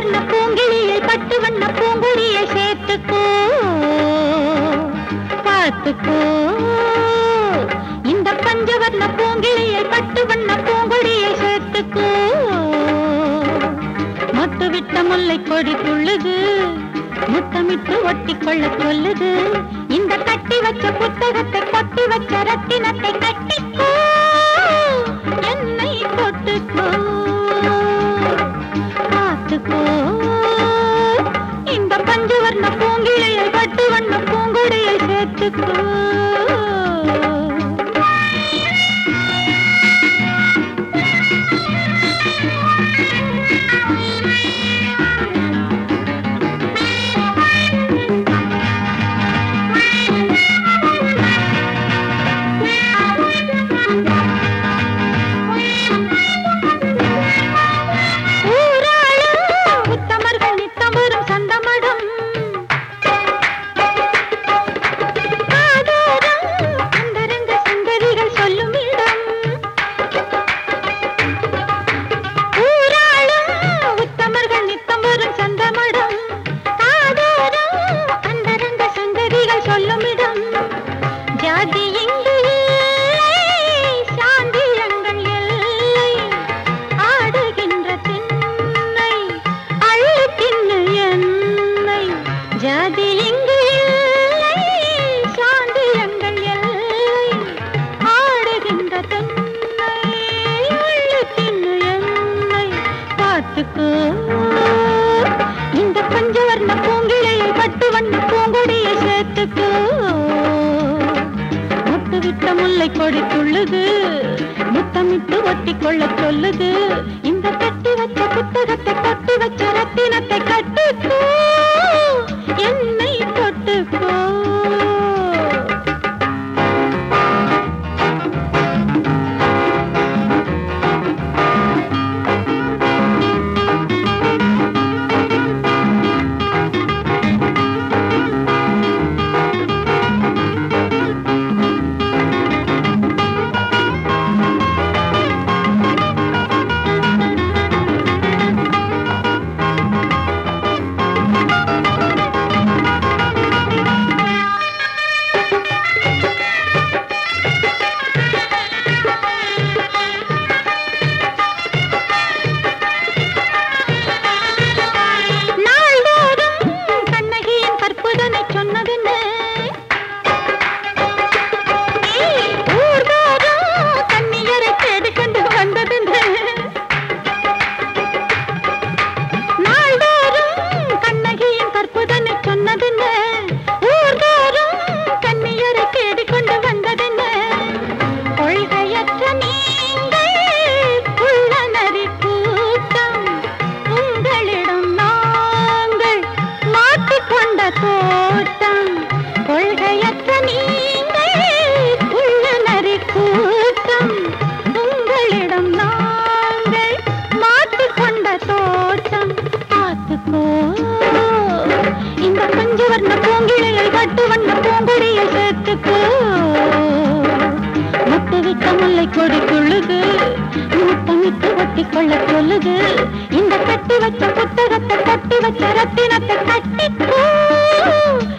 பஞ்சவர்ண பூங்கிளியை பட்டு வண்ண பூங்குடியை சேர்த்துக்கோ பார்த்துக்கோ இந்த பஞ்சவர்ண பூங்கிளியை பட்டு வண்ண பூங்குடியை சேர்த்துக்கோ மொட்டு விட்ட முல்லை கொடி துள்ளுது முத்தமிட்டு ஒட்டி கொள்ள சொல்லுது இந்த கட்டி வச்ச புத்தகத்தை கொட்டி வச்ச ரத்தினத்தை கட்டிக்கோ என்னை தொட்டுக்கோ பார்த்துக்கோ இந்த பஞ்சவர்ண பூங்கிளையை பட்டு வண்ண பூங்குடியை சேர்த்துக்கோ ஊராளும் உத்தமர்கள் நித்தம் வரும் சந்தமடம் ஆதாரம் அந்தரங்க சங்கதிகள் சொல்லும் இடம் ஊராளும் உத்தமர்கள் நித்தம் வரும் சந்தமடம் ஆதாரம் அந்தரங்க சங்கதிகள் சொல்லும் இடம் ஜாதி இங்கு இல்லை சாந்தியங்கள் எல்லை ஆடுகின்ற திண்ணை அள்ளு தின்னு என்னை ஜாதி இங்கு இல்லை சாந்தியங்கள் எல்லை ஆடுகின்ற திண்ணை அள்ளு தின்னு என்னை பார்த்துக்கோ இந்த பஞ்சவர்ண பூங்கிளையை பட்டு வண்ண பூங்கொடியை சேர்த்துக்கோ முட்டு விட்ட முல்லை கொடி துள்ளுது முத்தமிட்டு ஒட்டி கொள்ள சொல்லுது இந்த கட்டி வச்ச புத்தகத்தை கட்டி வச்ச ரத்தினத்தை கட்டுக்கோ என்னை தொட்டுக்கோ நாள்தோறும் கண்ணகியின் கற்புதனை சொன்னதென்ன ஊர்தோறும் கண்ணியரை தேடி கொண்டு வந்ததென்ன நாள்தோறும் கண்ணகியின் கற்புதனை சொன்னதென்ன ஊர்தோறும் கண்ணியரை தேடி கொண்டு வந்ததென்ன கொள்கையற்ற நீங்கள் உள்ளனரி கூட்டம் உங்களிடம் நாங்கள் மாட்டிக்கொண்ட தோட்டம் கொள்கையற்ற நீங்கள் உள்ளனரி கூட்டம் உங்களிடம் நாங்கள் மாட்டிக்கொண்ட தோட்டம் பார்த்துக்கோ இந்த பஞ்சவர்ண பூங்கிளையை கட்டு வண்ண பூங்குடியை சேர்த்துக்கோ முட்டு விட்ட முல்லை கொடி துள்ளுது முத்தமிட்டு ஒட்டி கொள்ள சொல்லுது இந்த கட்டி வச்ச புத்தகத்தை கட்டி வச்ச ரத்தினத்தை கட்டிக்கோ